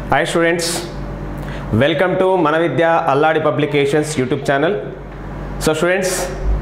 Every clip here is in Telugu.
హాయ్ స్టూడెంట్స్ వెల్కమ్ టు మన Vidya Alladi publications YouTube channel so students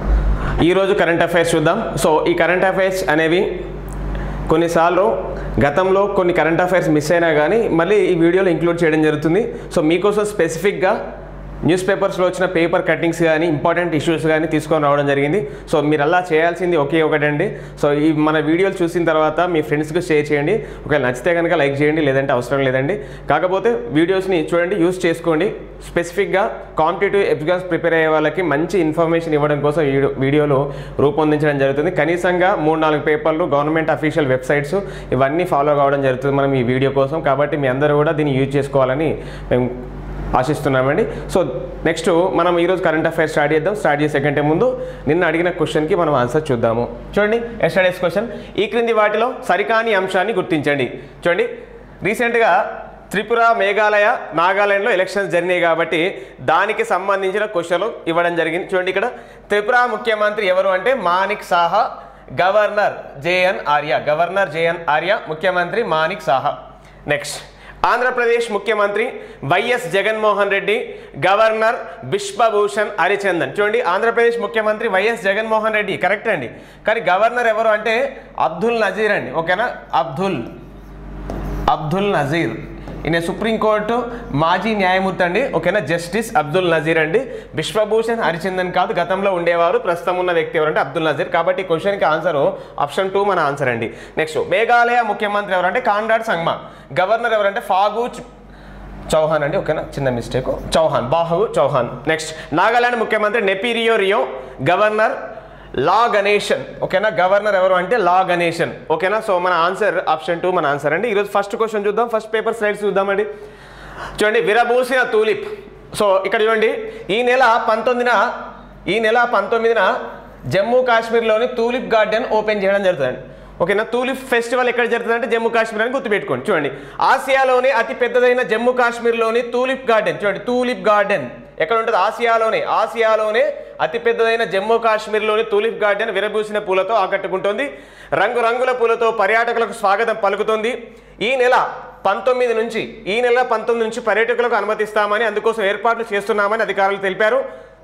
ఈరోజు కరెంట్ అఫైర్స్ చూద్దాం సో ఈ కరెంట్ అఫైర్స్ అనేవి కొన్నిసార్లు గతంలో కొన్ని కరెంట్ అఫైర్స్ మిస్ అయినా కానీ మళ్ళీ ఈ వీడియోలో ఇంక్లూడ్ చేయడం జరుగుతుంది సో మీకోసం స్పెసిఫిక్గా న్యూస్ పేపర్స్లో వచ్చిన పేపర్ కటింగ్స్ కానీ ఇంపార్టెంట్ ఇష్యూస్ కానీ తీసుకొని రావడం జరిగింది సో మీరు అలా చేయాల్సింది ఒకే ఒకటండి సో ఈ మన వీడియోలు చూసిన తర్వాత మీ ఫ్రెండ్స్కి షేర్ చేయండి ఒకవేళ నచ్చితే కనుక లైక్ చేయండి లేదంటే అవసరం లేదండి కాకపోతే వీడియోస్ని చూడండి యూస్ చేసుకోండి స్పెసిఫిక్గా కాంపిటేటివ్ ఎగ్జామ్స్ ప్రిపేర్ అయ్యే వాళ్ళకి మంచి ఇన్ఫర్మేషన్ ఇవ్వడం కోసం ఈ వీడియో వీడియోలో రూపొందించడం జరుగుతుంది కనీసంగా మూడు నాలుగు పేపర్లు గవర్నమెంట్ అఫీషియల్ వెబ్సైట్స్ ఇవన్నీ ఫాలో కావడం జరుగుతుంది మనం ఈ వీడియో కోసం కాబట్టి మీ అందరూ కూడా దీన్ని యూజ్ చేసుకోవాలని మేము ఆశిస్తున్నామండి సో నెక్స్ట్ మనం ఈరోజు కరెంట్ అఫైర్స్ స్టార్ట్ చేద్దాం స్టార్ట్ చేసే కంటే ముందు నిన్న అడిగిన క్వశ్చన్కి మనం ఆన్సర్ చూద్దాము చూడండి ఎస్టర్డేస్ క్వశ్చన్ ఈ క్రింది వాటిలో సరికాని అంశాన్ని గుర్తించండి చూడండి రీసెంట్గా త్రిపుర మేఘాలయ నాగాలాండ్లో ఎలక్షన్స్ జరిగినాయి కాబట్టి దానికి సంబంధించిన క్వశ్చన్లు ఇవ్వడం జరిగింది చూడండి ఇక్కడ త్రిపుర ముఖ్యమంత్రి ఎవరు అంటే Manik Saha governor JN Arya governor JN Arya ముఖ్యమంత్రి మానిక్ సాహా నెక్స్ట్ ఆంధ్రప్రదేశ్ ముఖ్యమంత్రి వైఎస్ జగన్మోహన్ రెడ్డి గవర్నర్ బిశ్వభూషణ్ హరిచందన్ చూడండి ఆంధ్రప్రదేశ్ ముఖ్యమంత్రి వైఎస్ జగన్మోహన్ రెడ్డి కరెక్ట్ అండి కానీ గవర్నర్ ఎవరు అంటే అబ్దుల్ నజీర్ అండి ఓకేనా అబ్దుల్ అబ్దుల్ నజీర్ ఈయన సుప్రీంకోర్టు మాజీ న్యాయమూర్తి అండి ఓకేనా జస్టిస్ అబ్దుల్ నజీర్ అండి విశ్వభూషణ్ హరిచందన్ కాదు గతంలో ఉండేవారు ప్రస్తుతం ఉన్న వ్యక్తి ఎవరంటే అబ్దుల్ నజీర్ కాబట్టి ఈ క్వశ్చన్కి ఆన్సర్ ఆప్షన్ టూ మన ఆన్సర్ అండి నెక్స్ట్ మేఘాలయ ముఖ్యమంత్రి ఎవరంటే కాండాడ్ సంగ్మా గవర్నర్ ఎవరంటే ఫాగు చ్- చౌహాన్ అండి ఓకేనా చిన్న మిస్టేక్ చౌహాన్ బాహు చౌహాన్ నెక్స్ట్ నాగాలాండ్ ముఖ్యమంత్రి నెపిరియో రియో గవర్నర్ లా గణేషన్ ఓకేనా గవర్నర్ ఎవరు అంటే లా గణేషన్ ఓకేనా సో మన ఆన్సర్ ఆప్షన్ టూ మన ఆన్సర్ అండి ఈరోజు ఫస్ట్ క్వశ్చన్ చూద్దాం ఫస్ట్ పేపర్ స్లైడ్స్ చూద్దామండి చూడండి విరబూసిన తూలిప్ సో ఇక్కడ చూడండి ఈ నెల పంతొమ్మిదిన ఈ నెల పంతొమ్మిదిన జమ్మూ కాశ్మీర్లోని తూలిప్ గార్డెన్ ఓపెన్ చేయడం జరుగుతుంది ఓకేనా తూలిప్ ఫెస్టివల్ ఎక్కడ జరుగుతుంది అంటే జమ్మూ కాశ్మీర్ అని గుర్తుపెట్టుకోండి చూడండి ఆసియాలోని అతి పెద్దదైన జమ్మూ కాశ్మీర్లోని తూలిప్ గార్డెన్ చూడండి తూలిప్ గార్డెన్ ఎక్కడ ఉంటుంది ఆసియాలోనే ఆసియాలోనే అతి పెద్దదైన జమ్మూ కాశ్మీర్లోని తూలిప్ గార్డెన్ విరబూసిన పూలతో ఆకట్టుకుంటుంది రంగురంగుల పూలతో పర్యాటకులకు స్వాగతం పలుకుతుంది ఈ నెల పంతొమ్మిది నుంచి ఈ నెల పంతొమ్మిది నుంచి పర్యాటకులకు అనుమతిస్తామని అందుకోసం ఏర్పాట్లు చేస్తున్నామని అధికారులు తెలిపారు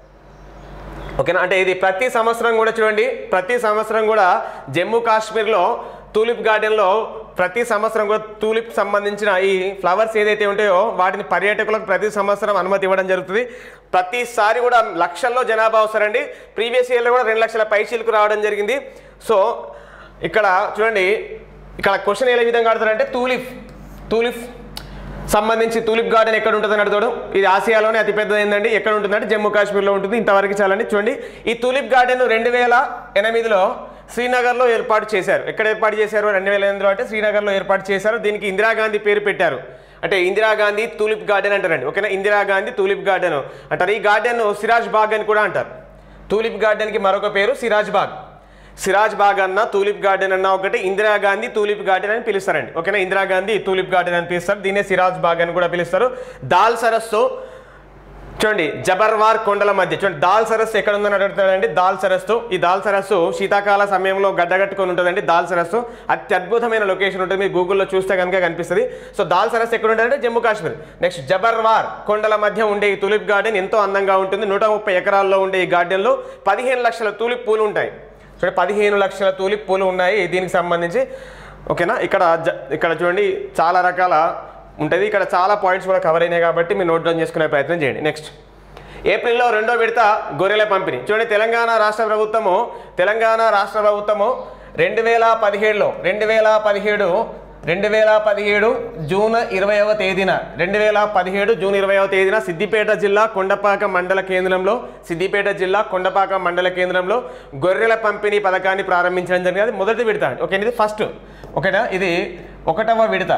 ఓకేనా అంటే ఇది ప్రతి సంవత్సరం కూడా చూడండి ప్రతి సంవత్సరం కూడా జమ్మూ కాశ్మీర్లో తూలిప్ గార్డెన్లో ప్రతి సంవత్సరం కూడా తూలిప్ సంబంధించిన ఈ ఫ్లవర్స్ ఏదైతే ఉంటాయో వాటిని పర్యాటకులకు ప్రతి సంవత్సరం అనుమతి ఇవ్వడం జరుగుతుంది ప్రతిసారి కూడా లక్షల్లో జనాభా వస్తారండి ప్రీవియస్ ఇయర్లో కూడా రెండు లక్షల పైచీలకు రావడం జరిగింది సో ఇక్కడ చూడండి ఇక్కడ క్వశ్చన్ ఏ విధంగా అడుగుతారంటే తూలిప్ తూలిప్ సంబంధించి తూలిప్ గార్డెన్ ఎక్కడ ఉంటుందని అడుగుతాడు ఇది ఆసియాలోనే అతిపెద్దది ఏంటండి ఎక్కడ ఉంటుందంటే జమ్మూ కాశ్మీర్లో ఉంటుంది ఇంతవరకు చాలండి చూడండి ఈ తూలిప్ గార్డెన్ రెండు వేల ఎనిమిదిలో శ్రీనగర్లో ఏర్పాటు చేశారు ఎక్కడ ఏర్పాటు చేశారు రెండు వేల ఎనిమిదిలో అంటే శ్రీనగర్లో ఏర్పాటు చేశారు దీనికి ఇందిరాగాంధీ పేరు పెట్టారు అంటే ఇందిరాగాంధీ తూలిప్ గార్డెన్ అంటారండి ఓకేనా ఇందిరాగాంధీ తూలిప్ గార్డెన్ అంటారు ఈ గార్డెన్ సిరాజ్ బాగ్ అని కూడా అంటారు తూలిప్ గార్డెన్కి మరొక పేరు సిరాజ్ బాగ్ సిరాజ్ బాగ్ అన్న తూలిప్ గార్డెన్ అన్న ఒకటి ఇందిరాగాంధీ తూలిప్ గార్డెన్ అని పిలుస్తారండి ఓకేనా ఇందిరాగాంధీ తూలిప్ గార్డెన్ అని పిలుస్తారు దీన్నే సిరాజ్ బాగ్ అని కూడా పిలుస్తారు దాల్ సరస్సు చూడండి జబర్వార్ కొండల మధ్య చూడండి దాల్ సరస్సు ఎక్కడ ఉందని అడుగుతాడండి దాల్ సరస్సు ఈ దాల్ సరస్సు శీతాకాల సమయంలో గడ్డగట్టుకొని ఉంటుందండి దాల్ సరస్సు అత్యద్భుతమైన లొకేషన్ ఉంటుంది మీరు గూగుల్లో చూస్తే కనుక కనిపిస్తుంది సో దాల్ సరస్సు ఎక్కడ ఉంటుందంటే జమ్మూ కాశ్మీర్ నెక్స్ట్ జబర్వార్ కొండల మధ్య ఉండే ఈ తులిప్ గార్డెన్ ఎంతో అందంగా ఉంటుంది నూట ముప్పై ఎకరాల్లో ఉండే ఈ గార్డెన్లో పదిహేను లక్షల తూలిప్ పూలు ఉంటాయి చూడండి పదిహేను లక్షల తూలిప్ పూలు ఉన్నాయి దీనికి సంబంధించి ఓకేనా ఇక్కడ జ- ఇక్కడ చూడండి చాలా రకాల ఉంటుంది ఇక్కడ చాలా పాయింట్స్ కూడా కవర్ అయినాయి కాబట్టి మీరు నోట్ డౌన్ చేసుకునే ప్రయత్నం చేయండి నెక్స్ట్ ఏప్రిల్లో రెండో విడత గొర్రెల పంపిణీ చూడండి తెలంగాణ రాష్ట్ర ప్రభుత్వము తెలంగాణ రాష్ట్ర ప్రభుత్వము రెండు వేల పదిహేడులో రెండు వేల పదిహేడు రెండు వేల పదిహేడు జూన్ ఇరవైవ తేదీన రెండు వేల పదిహేడు జూన్ ఇరవైవ తేదీన సిద్దిపేట జిల్లా కొండపాక మండల కేంద్రంలో సిద్దిపేట జిల్లా కొండపాక మండల కేంద్రంలో గొర్రెల పంపిణీ పథకాన్ని ప్రారంభించడం జరిగింది అది మొదటి విడత అండి ఓకే ఇది ఫస్ట్ ఓకేనా ఇది ఒకటవ విడత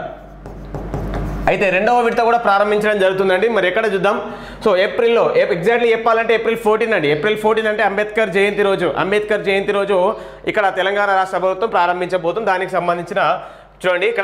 అయితే రెండవ విడత కూడా ప్రారంభించడం జరుగుతుందండి మరి ఎక్కడ చూద్దాం సో ఏప్రిల్లో ఎగ్జాక్ట్లీ చెప్పాలంటే ఏప్రిల్ ఫోర్టీన్ అండి ఏప్రిల్ ఫోర్టీన్ అంటే అంబేద్కర్ జయంతి రోజు అంబేద్కర్ జయంతి రోజు ఇక్కడ తెలంగాణ రాష్ట్ర ప్రభుత్వం ప్రారంభించబోతుంది దానికి సంబంధించిన చూడండి ఇక్కడ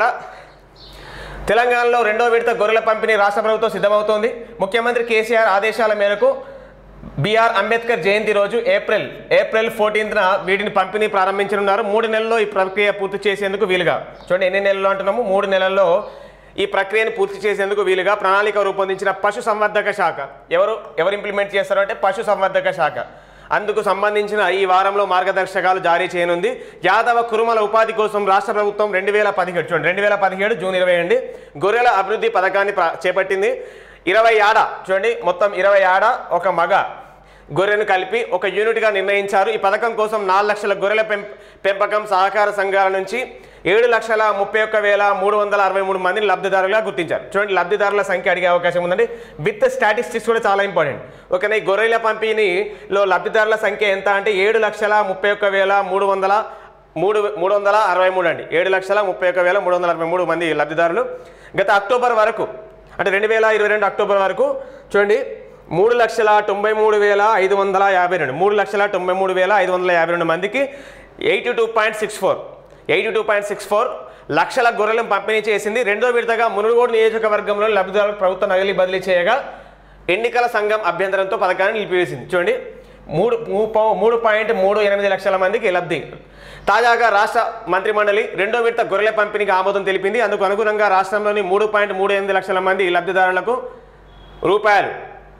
తెలంగాణలో రెండో విడత గొర్రెల పంపిణీ రాష్ట్ర ప్రభుత్వం సిద్ధమవుతోంది ముఖ్యమంత్రి కేసీఆర్ ఆదేశాల మేరకు బిఆర్ అంబేద్కర్ జయంతి రోజు ఏప్రిల్ ఏప్రిల్ ఫోర్టీన్త్న వీటిని పంపిణీ ప్రారంభించనున్నారు మూడు నెలల్లో ఈ ప్రక్రియ పూర్తి చేసేందుకు వీలుగా చూడండి ఎన్ని నెలల్లో అంటున్నాము మూడు నెలల్లో ఈ ప్రక్రియను పూర్తి చేసేందుకు వీలుగా ప్రణాళిక రూపొందించిన పశు సంవర్ధక శాఖ ఎవరు ఎవరు ఇంప్లిమెంట్ చేస్తారు అంటే పశు సంవర్ధక శాఖ అందుకు సంబంధించిన ఈ వారంలో మార్గదర్శకాలు జారీ చేయనుంది యాదవ కురుమల ఉపాధి కోసం రాష్ట్ర ప్రభుత్వం రెండు వేల పదిహేడు చూడండి రెండు వేల పదిహేడు జూన్ ఇరవై అండి గొర్రెల అభివృద్ధి పథకాన్ని ప్ర- చేపట్టింది ఇరవై ఆడ చూడండి మొత్తం ఇరవై ఆడ ఒక మగ గొర్రెను కలిపి ఒక యూనిట్గా నిర్ణయించారు ఈ పథకం కోసం నాలుగు లక్షల గొర్రెల పెం పెంపకం సహకార సంఘాల నుంచి ఏడు లక్షల ముప్పై ఒక్క వేల మూడు వందల అరవై మూడు మందిని లబ్ధిదారులుగా గుర్తించారు చూడండి లబ్ధిదారుల సంఖ్య అడిగే అవకాశం ఉందండి విత్ స్టాటిస్టిక్స్ కూడా చాలా ఇంపార్టెంట్ ఓకేనా ఈ గొర్రెల పంపిణీలో లబ్ధిదారుల సంఖ్య ఎంత అంటే ఏడు లక్షల ముప్పై ఒక్క వేల మూడు వందల మూడు మూడు వందల అరవై మూడు అండి ఏడు లక్షల ముప్పై ఒక్క వేల మూడు వందల అరవై మూడు మంది లబ్ధిదారులు గత అక్టోబర్ వరకు అంటే రెండు వేల ఇరవై రెండు అక్టోబర్ వరకు చూడండి మూడు లక్షల తొంభై మూడు వేల ఐదు వందల యాభై రెండు మూడు లక్షల తొంభై మూడు వేల ఐదు వందల యాభై రెండు మందికి eighty two point six four eighty two point six four లక్షల గొర్రెలను పంపిణీ చేసింది రెండో విడతగా మునుగోడు నియోజకవర్గంలో లబ్ధిదారులకు ప్రభుత్వం నగలి బదిలీ చేయగా ఎన్నికల సంఘం అభ్యంతరంతో పథకాన్ని నిలిపివేసింది చూడండి మూడు మూ- పా- మూడు పాయింట్ మూడు ఎనిమిది లక్షల మందికి లబ్ధి తాజాగా రాష్ట్ర మంత్రిమండలి రెండో విడత గొర్రెల పంపిణీకి ఆమోదం తెలిపింది అందుకు అనుగుణంగా రాష్ట్రంలోని మూడు పాయింట్ మూడు ఎనిమిది లక్షల మంది లబ్ధిదారులకు రూపాయలు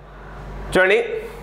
చూడండి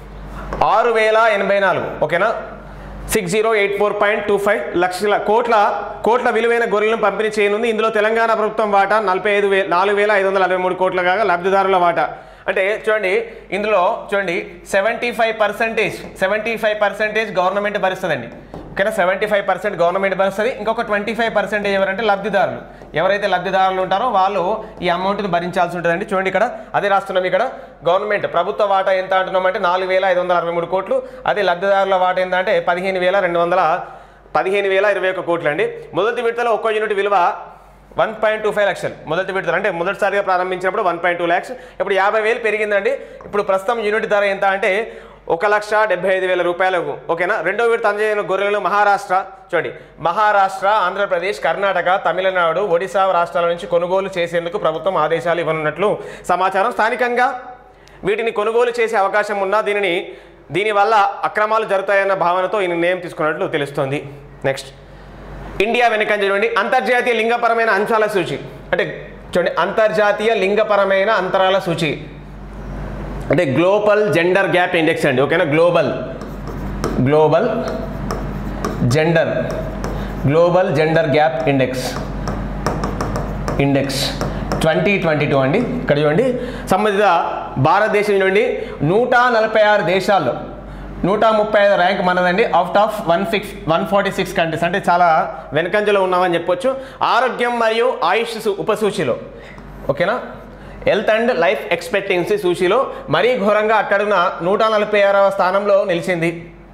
ఆరు వేల ఎనభై నాలుగు ఓకేనా six zero eight four point two five లక్షల కోట్ల కోట్ల విలువైన గొర్రెలను పంపిణీ చేయనుంది ఇందులో తెలంగాణ ప్రభుత్వం వాటా నలభై ఐదు వే నాలుగు వేల ఐదు వందల అరవై మూడు కోట్ల కాగా లబ్ధిదారుల వాటా అంటే చూడండి ఇందులో చూడండి seventy five percentage seventy five percentage government భరిస్తుందండి ఓకేనా సెవెంటీ ఫైవ్ పర్సెంట్ గవర్నమెంట్ భరిస్తుంది ఇంకొక ట్వంటీ ఫైవ్ పర్సెంటేజ్ ఎవరంటే లబ్ధిదారులు ఎవరైతే లబ్ధిదారులు ఉంటారో వాళ్ళు ఈ అమౌంట్ని భరించాల్సి ఉంటుందండి చూడండి ఇక్కడ అదే రాస్తున్నాం ఇక్కడ గవర్నమెంట్ ప్రభుత్వ వాటా ఎంత అంటున్నాం అంటే నాలుగు వేల ఐదు వందల అరవై మూడు కోట్లు అదే లబ్ధిదారుల వాటా ఎంత అంటే పదిహేను వేల రెండు వందల పదిహేను వేల ఇరవై ఒక్క కోట్లు అండి మొదటి విడతలో ఒక్కో యూనిట్ విలువ వన్ పాయింట్ టూ ఫైవ్ లక్షలు మొదటి విడతలు అంటే మొదటిసారిగా ప్రారంభించినప్పుడు వన్ పాయింట్ టూ ల్యాక్స్ ఇప్పుడు యాభై వేలు పెరిగిందండి ఇప్పుడు ప్రస్తుతం యూనిట్ ధర ఎంత అంటే ఒక లక్ష డెబ్బై ఐదు వేల రూపాయలకు ఓకేనా రెండో విడత అందజేయన గొర్రెలను మహారాష్ట్ర చూడండి మహారాష్ట్ర ఆంధ్రప్రదేశ్ కర్ణాటక తమిళనాడు ఒడిశా రాష్ట్రాల నుంచి కొనుగోలు చేసేందుకు ప్రభుత్వం ఆదేశాలు ఇవ్వనున్నట్లు సమాచారం స్థానికంగా వీటిని కొనుగోలు చేసే అవకాశం ఉన్నా దీనిని దీనివల్ల అక్రమాలు జరుగుతాయన్న భావనతో ఈ నిర్ణయం తీసుకున్నట్లు తెలుస్తోంది నెక్స్ట్ ఇండియా వెనుకంజ చూడండి అంతర్జాతీయ లింగపరమైన అంశాల సూచి అంటే చూడండి అంతర్జాతీయ లింగపరమైన అంతరాల సూచి అంటే గ్లోబల్ జెండర్ గ్యాప్ ఇండెక్స్ అండి ఓకేనా global global gender global gender gap index index twenty twenty two అండి ఇక్కడ చూడండి సంబంధిత భారతదేశం చూడండి నూట నలభై ఆరు దేశాల్లో నూట ముప్పై ఐదు ర్యాంక్ మనదండి out of one six one forty six countries అంటే చాలా వెనకంజలో ఉన్నామని చెప్పొచ్చు ఆరోగ్యం మరియు ఆయుష్ సు- ఉపసూచిలో ఓకేనా హెల్త్ అండ్ లైఫ్ ఎక్స్పెక్టెన్సీ సూచీలో మరీ ఘోరంగా అట్టడున నూట నలభై ఆరవ స్థానంలో నిలిచింది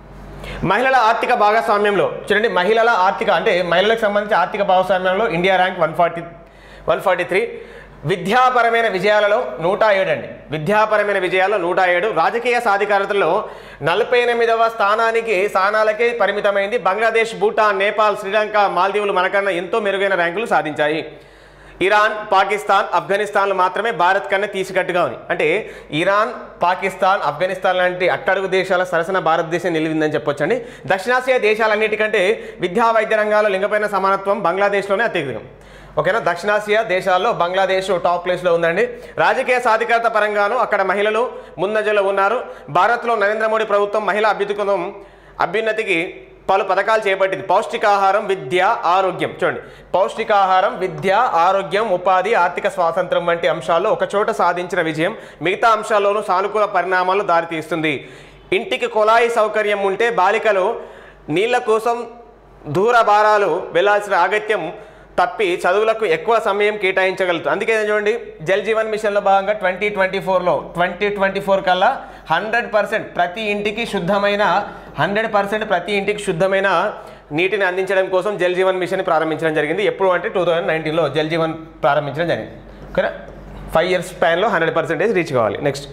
మహిళల ఆర్థిక భాగస్వామ్యంలో చూడండి మహిళల ఆర్థిక అంటే మహిళలకు సంబంధించి ఆర్థిక భాగస్వామ్యంలో India rank one forty one forty three విద్యాపరమైన విజయాలలో నూట ఏడు అండి విద్యాపరమైన విజయాల్లో నూట ఏడు రాజకీయ సాధికారతలో నలభై ఎనిమిదవ స్థానానికి స్థానాలకే పరిమితమైంది బంగ్లాదేశ్ భూటాన్ నేపాల్ శ్రీలంక మాల్దీవులు మనకన్నా ఎంతో మెరుగైన ర్యాంకులు సాధించాయి ఇరాన్ పాకిస్తాన్ ఆఫ్ఘనిస్తాన్లు మాత్రమే భారత్ కన్నా తీసికట్టుగా ఉంది అంటే ఇరాన్ పాకిస్తాన్ ఆఫ్ఘనిస్తాన్ లాంటి అట్టడుగు దేశాల సరసన భారతదేశం నిలిచిందని చెప్పొచ్చండి దక్షిణాసియా దేశాలన్నిటికంటే విద్యా వైద్య రంగాల్లో లింగపైన సమానత్వం బంగ్లాదేశ్లోనే అత్యధికం ఓకేనా దక్షిణాసియా దేశాల్లో బంగ్లాదేశ్ టాప్ ప్లేస్లో ఉందండి రాజకీయ సాధికారత పరంగాను అక్కడ మహిళలు ముందంజలో ఉన్నారు భారత్లో నరేంద్ర మోడీ ప్రభుత్వం మహిళా అభ్యున్నతికి అభ్యున్నతికి పలు పథకాలు చేపట్టింది పౌష్టికాహారం విద్య ఆరోగ్యం చూడండి పౌష్టికాహారం విద్య ఆరోగ్యం ఉపాధి ఆర్థిక స్వాతంత్రం వంటి అంశాల్లో ఒకచోట సాధించిన విజయం మిగతా అంశాల్లోనూ సానుకూల పరిణామాలు దారితీస్తుంది ఇంటికి కుళాయి సౌకర్యం ఉంటే బాలికలు నీళ్ళ కోసం దూర భారాలు వెళ్లాల్సిన అగత్యం తప్పి చదువులకు ఎక్కువ సమయం కేటాయించగలుగుతుంది అందుకే చూడండి జల్ జీవన్ మిషన్లో భాగంగా ట్వంటీ ట్వంటీ ఫోర్లో ట్వంటీ ట్వంటీ ఫోర్ కల్లా హండ్రెడ్ పర్సెంట్ ప్రతి ఇంటికి శుద్ధమైన హండ్రెడ్ పర్సెంట్ ప్రతి ఇంటికి శుద్ధమైన నీటిని అందించడం కోసం జల్ జీవన్ మిషన్ ప్రారంభించడం జరిగింది ఎప్పుడు అంటే టూ థౌజండ్ నైన్టీన్లో జల్ జీవన్ ప్రారంభించడం జరిగింది ఓకేనా ఫైవ్ ఇయర్స్ స్పాన్లో హండ్రెడ్ పర్సెంటేజ్ రీచ్ కావాలి నెక్స్ట్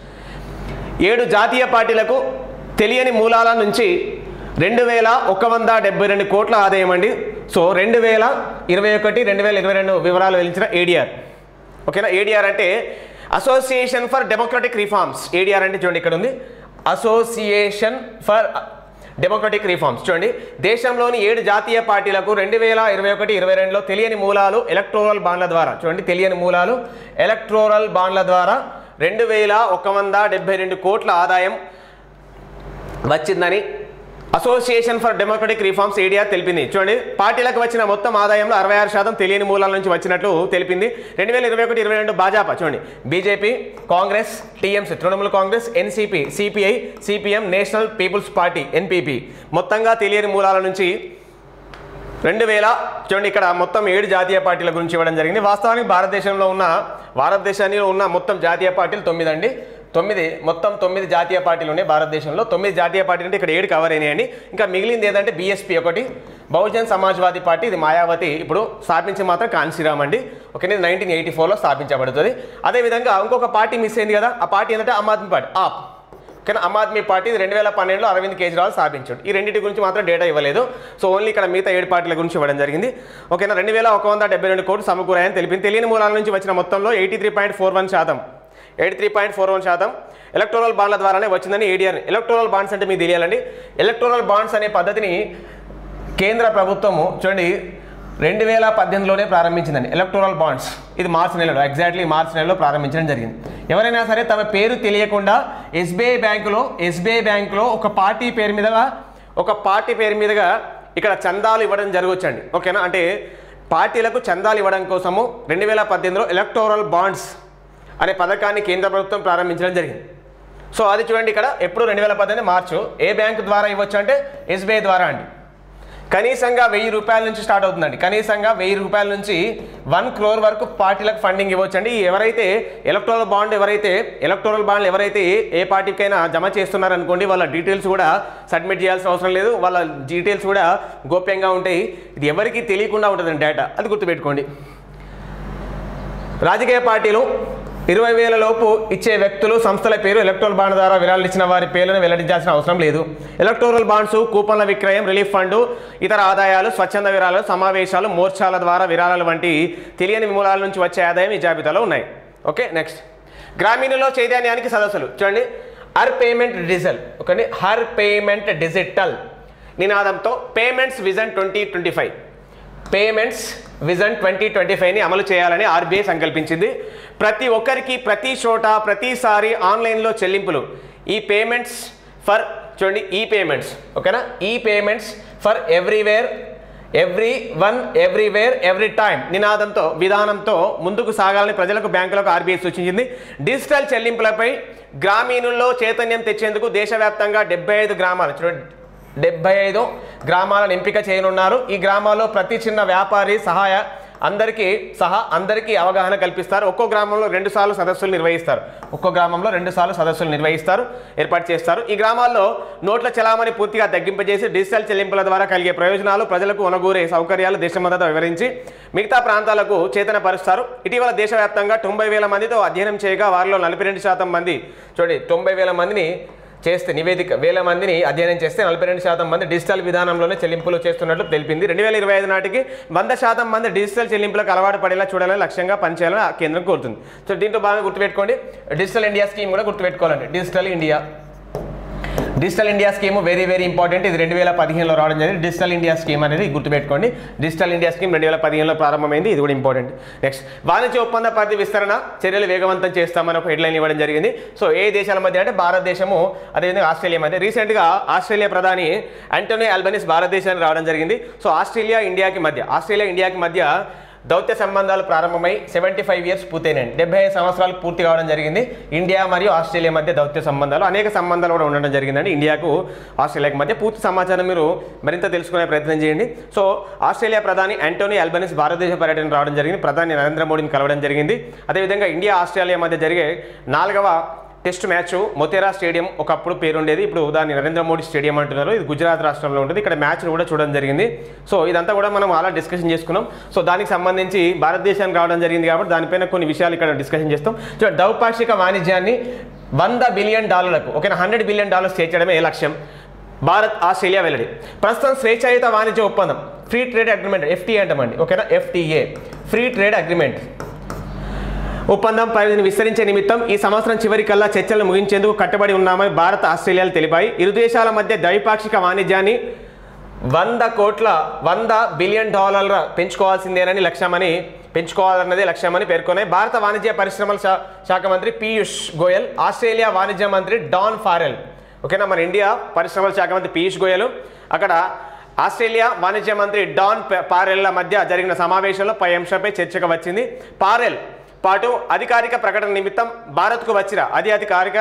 ఏడు జాతీయ పార్టీలకు తెలియని మూలాల నుంచి రెండు వేల ఒక వంద డెబ్బై రెండు కోట్ల ఆదాయం అండి సో రెండు వేల ఇరవై ఒకటి రెండు వేల ఇరవై రెండు వివరాలు వెలించిన ఏడిఆర్ ఓకేనా ఏడిఆర్ అంటే association for democratic reforms ADR అంటే చూడండి ఇక్కడ ఉంది అసోసియేషన్ ఫర్ డెమోక్రటిక్ రిఫార్మ్స్ చూడండి దేశంలోని ఏడు జాతీయ పార్టీలకు రెండు వేల ఇరవై ఒకటి ఇరవై రెండులో తెలియని మూలాలు ఎలక్ట్రోరల్ బాండ్ల ద్వారా చూడండి తెలియని మూలాలు ఎలక్ట్రోరల్ బాండ్ల ద్వారా రెండు వేల ఒక వంద డెబ్బై రెండు కోట్ల ఆదాయం వచ్చిందని అసోసియేషన్ ఫర్ డెమోక్రటిక్ రిఫార్మ్స్ ఏడియా తెలిపింది చూడండి పార్టీలకు వచ్చిన మొత్తం ఆదాయంలో అరవై ఆరు శాతం తెలియని మూలాల నుంచి వచ్చినట్లు తెలిపింది రెండు వేల ఇరవై ఒకటి ఇరవై రెండు భాజపా చూడండి BJP Congress TMC Trinamool Congress NCP CPI CPM national people's party NPP మొత్తంగా తెలియని మూలాల నుంచి రెండు వేల చూడండి ఇక్కడ మొత్తం ఏడు జాతీయ పార్టీల గురించి ఇవ్వడం జరిగింది వాస్తవానికి భారతదేశంలో ఉన్న భారతదేశానికి ఉన్న మొత్తం జాతీయ పార్టీలు తొమ్మిది అండి తొమ్మిది మొత్తం తొమ్మిది జాతీయ పార్టీలు ఉన్నాయి భారతదేశంలో తొమ్మిది జాతీయ పార్టీలు అంటే ఇక్కడ ఏడు కవర్ అయినాయండి ఇంకా మిగిలింది ఏదంటే బీఎస్పీ ఒకటి బహుజన్ సమాజ్వాదీ పార్టీ ఇది మాయావతి ఇప్పుడు స్థాపించి మాత్రం కాన్సీరామ్ అండి ఓకే ఇది నైన్టీన్ ఎయిటీ ఫోర్లో స్థాపించబడుతుంది అదేవిధంగా ఇంకొక పార్టీ మిస్ అయింది కదా ఆ పార్టీ ఏంటంటే ఆమ్ ఆద్మీ పార్టీ ఆప్ కానీ ఆమ్ ఆద్మీ పార్టీ రెండు వేల పన్నెండులో అరవింద్ కేజ్రీవాల్ స్థాపించాడు ఈ రెండింటి గురించి మాత్రం డేటా ఇవ్వలేదు సో ఓన్లీ ఇక్కడ మిగతా ఏడు పార్టీల గురించి ఇవ్వడం జరిగింది ఓకేనా రెండు వేల ఒక వంద డెబ్బై రెండు కోట్లు సమకూరాయని తెలిపింది తెలియని మూలాల నుంచి వచ్చిన మొత్తంలో eighty three point four one శాతం eighty three point four one శాతం ఎలక్టోరల్ బాండ్ల ద్వారానే వచ్చిందని ఏడీఆర్ ఎలక్టోరల్ బాండ్స్ అంటే మీకు తెలియాలండి ఎలక్టోరల్ బాండ్స్ అనే పద్ధతిని కేంద్ర ప్రభుత్వము చూడండి రెండు వేల పద్దెనిమిదిలోనే ప్రారంభించిందండి ఎలక్టోరల్ బాండ్స్ ఇది మార్చి నెలలో ఎగ్జాక్ట్లీ మార్చి నెలలో ప్రారంభించడం జరిగింది ఎవరైనా సరే తమ పేరు తెలియకుండా ఎస్బీఐ బ్యాంకులో ఎస్బీఐ బ్యాంకులో ఒక పార్టీ పేరు మీదుగా ఒక పార్టీ పేరు మీదుగా ఇక్కడ చందాలు ఇవ్వడం జరగవచ్చండి ఓకేనా అంటే పార్టీలకు చందాలు ఇవ్వడం కోసము రెండు వేల పద్దెనిమిదిలో ఎలక్టోరల్ బాండ్స్ అనే పథకాన్ని కేంద్ర ప్రభుత్వం ప్రారంభించడం జరిగింది సో అది చూడండి ఇక్కడ ఎప్పుడు రెండు వేల పద్దెనిమిది మార్చు ఏ బ్యాంకు ద్వారా ఇవ్వచ్చు అంటే ఎస్బీఐ ద్వారా అండి కనీసంగా వెయ్యి రూపాయల నుంచి స్టార్ట్ అవుతుందండి కనీసంగా వెయ్యి రూపాయల నుంచి వన్ క్రోర్ వరకు పార్టీలకు ఫండింగ్ ఇవ్వచ్చండి ఎవరైతే ఎలక్టోరల్ బాండ్ ఎవరైతే ఎలక్టోరల్ బాండ్లు ఎవరైతే ఏ పార్టీకైనా జమ చేస్తున్నారనుకోండి వాళ్ళ డీటెయిల్స్ కూడా సబ్మిట్ చేయాల్సిన అవసరం లేదు వాళ్ళ డీటెయిల్స్ కూడా గోప్యంగా ఉంటాయి ఇది ఎవరికి తెలియకుండా ఉంటుందండి డేటా అది గుర్తుపెట్టుకోండి రాజకీయ పార్టీలు ఇరవై వేల లోపు ఇచ్చే వ్యక్తులు సంస్థల పేరు ఎలక్ట్రల్ బాండ్ ద్వారా విరాళాలు ఇచ్చిన వారి పేర్లను వెల్లడించాల్సిన అవసరం లేదు ఎలక్టోరల్ బాండ్స్ కూపన్ల విక్రయం రిలీఫ్ ఫండ్ ఇతర ఆదాయాలు స్వచ్ఛంద విరాళాలు సమావేశాలు మోర్చాల ద్వారా విరాళాలు వంటి తెలియని మూలాల నుంచి వచ్చే ఆదాయం ఈ జాబితాలో ఉన్నాయి ఓకే నెక్స్ట్ గ్రామీణలో చైతన్యానికి సదస్సులు చూడండి Har payment digital okay Har payment digital నినాదంతో payments vision twenty twenty five payments vision twenty twenty ఫైవ్ని అమలు చేయాలని ఆర్బీఐ సంకల్పించింది ప్రతి ఒక్కరికి ప్రతి చోట ప్రతిసారి ఆన్లైన్లో చెల్లింపులు ఈ పేమెంట్స్ ఫర్ చూడండి ఈ పేమెంట్స్ ఓకేనా e payments for everywhere every one everywhere every time నినాదంతో విధానంతో ముందుకు సాగాలని ప్రజలకు బ్యాంకులకు ఆర్బీఐ సూచించింది డిజిటల్ చెల్లింపులపై గ్రామీణుల్లో చైతన్యం తెచ్చేందుకు దేశవ్యాప్తంగా డెబ్బై ఐదు గ్రామాలు చూడండి డెబ్బై ఐదు గ్రామాలను ఎంపిక చేయనున్నారు ఈ గ్రామాల్లో ప్రతి చిన్న వ్యాపారి సహాయ అందరికీ సహా అందరికీ అవగాహన కల్పిస్తారు ఒక్కో గ్రామంలో రెండు సార్లు సదస్సులు నిర్వహిస్తారు ఒక్కో గ్రామంలో రెండు సార్లు సదస్సులు నిర్వహిస్తారు ఏర్పాటు చేస్తారు ఈ గ్రామాల్లో నోట్ల చలామణి పూర్తిగా తగ్గింపజేసి డిజిటల్ చెల్లింపుల ద్వారా కలిగే ప్రయోజనాలు ప్రజలకు ఒనగూరే సౌకర్యాలు దేశమంతటా వివరించి మిగతా ప్రాంతాలకు చేతనపరుస్తారు ఇటీవల దేశవ్యాప్తంగా తొంభై వేల మందితో అధ్యయనం చేయగా వారిలో నలభై రెండు శాతం మంది చూడండి తొంభై వేల మందిని చేస్తే నివేదిక వేల మందిని అధ్యయనం చేస్తే నలభై రెండు శాతం మంది డిజిటల్ విధానంలోనే చెల్లింపులు చేస్తున్నట్లు తెలిపింది రెండు వేల ఇరవై ఐదు నాటికి వంద శాతం మంది డిజిటల్ చెల్లింపులకు అలవాటు పడేలా చూడాలని లక్ష్యంగా పనిచేయాలని ఆ కేంద్రం కోరుతుంది సో దీంతో బాగా గుర్తుపెట్టుకోండి డిజిటల్ ఇండియా స్కీమ్ కూడా గుర్తుపెట్టుకోవాలండి digital India digital India scheme very very important ఇది రెండు వేల పదిహేనులో రావడం జరిగింది డిజిటల్ ఇండియా స్కీమ్ అనేది గుర్తుపెట్టుకోండి డిజిటల్ ఇండియా స్కీమ్ రెండు వేల పదిహేనులో ప్రారంభమైంది ఇది కూడా ఇంపార్టెంట్ నెక్స్ట్ వాణిజ్య ఒప్పంద పరిధి విస్తరణ చర్యలు వేగవంతం చేస్తామని ఒక హెడ్లైన్ ఇవ్వడం జరిగింది సో ఏ దేశాల మధ్య అంటే భారతదేశము అదేవిధంగా ఆస్ట్రేలియా మధ్య రీసెంట్గా ఆస్ట్రేలియా ప్రధాని అంటోనీ ఆల్బనీస్ భారతదేశానికి రావడం జరిగింది సో ఆస్ట్రేలియా ఇండియాకి మధ్య ఆస్ట్రేలియా ఇండియాకి మధ్య దౌత్య సంబంధాలు ప్రారంభమై సెవెంటీ ఫైవ్ ఇయర్స్ పూర్తయినాయండి డెబ్బై ఐదు సంవత్సరాలు పూర్తి కావడం జరిగింది ఇండియా మరియు ఆస్ట్రేలియా మధ్య దౌత్య సంబంధాలు అనేక సంబంధాలు కూడా ఉండడం జరిగిందండి ఇండియాకు ఆస్ట్రేలియాకి మధ్య పూర్తి సమాచారం మీరు మరింత తెలుసుకునే ప్రయత్నం చేయండి సో ఆస్ట్రేలియా ప్రధాని యాంటోనీ అల్బనీస్ భారతదేశ పర్యటన రావడం జరిగింది ప్రధాని నరేంద్ర మోడీని కలవడం జరిగింది అదేవిధంగా ఇండియా ఆస్ట్రేలియా మధ్య జరిగే నాలుగవ టెస్ట్ మ్యాచ్ మొతేరా స్టేడియం ఒకప్పుడు పేరుండేది ఇప్పుడు దాన్ని నరేంద్ర మోడీ స్టేడియం అంటున్నారు ఇది గుజరాత్ రాష్ట్రంలో ఉంటుంది ఇక్కడ మ్యాచ్ కూడా చూడడం జరిగింది సో ఇదంతా కూడా మనం అలా డిస్కషన్ చేసుకున్నాం సో దానికి సంబంధించి భారతదేశానికి రావడం జరిగింది కాబట్టి దానిపైన కొన్ని విషయాలు ఇక్కడ డిస్కషన్ చేస్తాం సో ద్వైపాక్షిక వాణిజ్యాన్ని వంద బిలియన్ డాలర్లకు ఓకేనా హండ్రెడ్ బిలియన్ డాలర్స్ చేర్చడమే ఏ లక్ష్యం భారత్ ఆస్ట్రేలియా వెల్లడి ప్రస్తుతం స్వేచ్ఛాయుత వాణిజ్య ఒప్పందం ఫ్రీ ట్రేడ్ అగ్రిమెంట్ ఎఫ్టీఏ అంటామండి ఓకేనా ఎఫ్టీఏ ఫ్రీ ట్రేడ్ అగ్రిమెంట్ ఒప్పందం పరిధిని విస్తరించే నిమిత్తం ఈ సంవత్సరం చివరికల్లా చర్చలు ముగించేందుకు కట్టుబడి ఉన్నామని భారత్ ఆస్ట్రేలియాలు తెలిపాయి ఇరు దేశాల మధ్య ద్వైపాక్షిక వాణిజ్యాన్ని వంద కోట్ల వంద బిలియన్ డాలర్ల పెంచుకోవాల్సిందేనని లక్ష్యమని పెంచుకోవాలన్నదే లక్ష్యమని పేర్కొన్నాయి భారత వాణిజ్య పరిశ్రమల శా- శాఖ మంత్రి పీయూష్ గోయల్ ఆస్ట్రేలియా వాణిజ్య మంత్రి డాన్ ఫారెల్ ఓకేనా మన ఇండియా పరిశ్రమల శాఖ మంత్రి పీయూష్ గోయల్ అక్కడ ఆస్ట్రేలియా వాణిజ్య మంత్రి డాన్ ప- పారెల్ల మధ్య జరిగిన సమావేశంలో పై అంశంపై చర్చకు వచ్చింది పారెల్ పాటు అధికారిక ప్రకటన నిమిత్తం భారత్కు వచ్చిన అది అధికారిక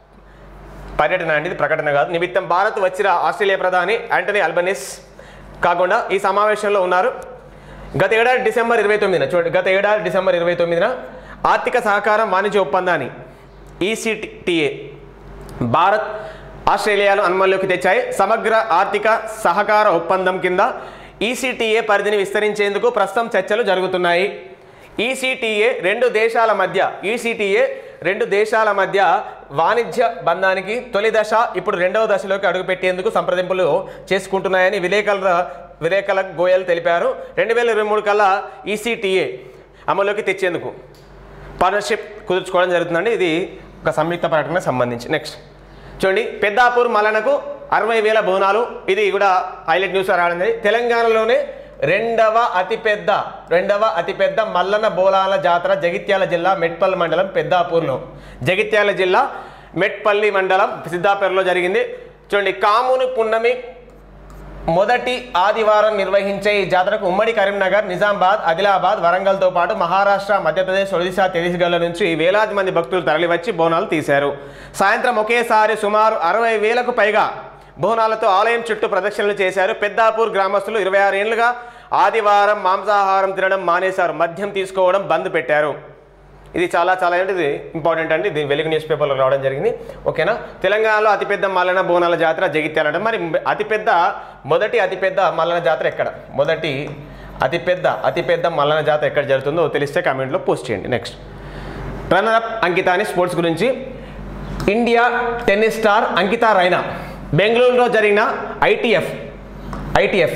పర్యటన అండి ఇది ప్రకటన కాదు నిమిత్తం భారత్ వచ్చిన ఆస్ట్రేలియా ప్రధాని యాంటనీ అల్బనిస్ కాకుండా ఈ సమావేశంలో ఉన్నారు గత ఏడాది డిసెంబర్ ఇరవై తొమ్మిదిన చూడండి గత ఏడాది డిసెంబర్ ఇరవై తొమ్మిదిన ఆర్థిక సహకారం వాణిజ్య ఒప్పందాన్ని ఈసీటీఏ భారత్ ఆస్ట్రేలియాలు అనుమతిలోకి తెచ్చాయి సమగ్ర ఆర్థిక సహకార ఒప్పందం కింద ఈసీటీఏ పరిధిని విస్తరించేందుకు ప్రస్తుతం చర్చలు జరుగుతున్నాయి ఈసీటీఏ రెండు దేశాల మధ్య ఈసీటీఏ రెండు దేశాల మధ్య వాణిజ్య బంధానికి తొలి దశ ఇప్పుడు రెండవ దశలోకి అడుగుపెట్టేందుకు సంప్రదింపులు చేసుకుంటున్నాయని విలేకరుల విలేకరుల గోయల్ తెలిపారు రెండు వేల ఇరవై మూడు కల్లా ఈసీటీఏ అమలులోకి తెచ్చేందుకు పార్ట్నర్షిప్ కుదుర్చుకోవడం జరుగుతుందండి ఇది ఒక సంయుక్త ప్రకటనకు సంబంధించి నెక్స్ట్ చూడండి పెద్దాపూర్ మలనకు అరవై వేల బోనాలు ఇది కూడా హైలైట్ న్యూస్ రావడం జరిగింది తెలంగాణలోనే రెండవ అతిపెద్ద రెండవ అతిపెద్ద మల్లన్న బోనాల జాతర జగిత్యాల జిల్లా మెట్పల్లి మండలం పెద్దాపూర్లో జగిత్యాల జిల్లా మెట్పల్లి మండలం సిద్ధాపేరలో జరిగింది చూడండి కాముని పున్నమి మొదటి ఆదివారం నిర్వహించే ఈ జాతరకు ఉమ్మడి కరీంనగర్ నిజామాబాద్ ఆదిలాబాద్ వరంగల్తో పాటు మహారాష్ట్ర మధ్యప్రదేశ్ ఒడిశా ఛత్తీస్గఢ్ల నుంచి వేలాది మంది భక్తులు తరలివచ్చి బోనాలు తీశారు సాయంత్రం ఒకేసారి సుమారు అరవై వేలకు పైగా బోనాలతో ఆలయం చుట్టూ ప్రదక్షిణలు చేశారు పెద్దాపూర్ గ్రామస్తులు ఇరవై ఆరు ఏళ్లుగా ఆదివారం మాంసాహారం తినడం మానేశారు మద్యం తీసుకోవడం బంద్ పెట్టారు ఇది చాలా చాలా అంటే ఇది ఇంపార్టెంట్ అండి ఇది వెలుగు న్యూస్ పేపర్లో రావడం జరిగింది ఓకేనా తెలంగాణలో అతిపెద్ద మల్లన బోనాల జాతర జగిత్యాల అంటే మరి అతిపెద్ద మొదటి అతిపెద్ద మల్లన జాతర ఎక్కడ మొదటి అతిపెద్ద అతిపెద్ద మల్లన జాతర ఎక్కడ జరుగుతుందో తెలిస్తే కామెంట్లో పోస్ట్ చేయండి నెక్స్ట్ రన్నర్ అప్ అంకిత అని స్పోర్ట్స్ గురించి India tennis star Ankita Raina బెంగళూరులో జరిగిన ఐటీఎఫ్ ఐటీఎఫ్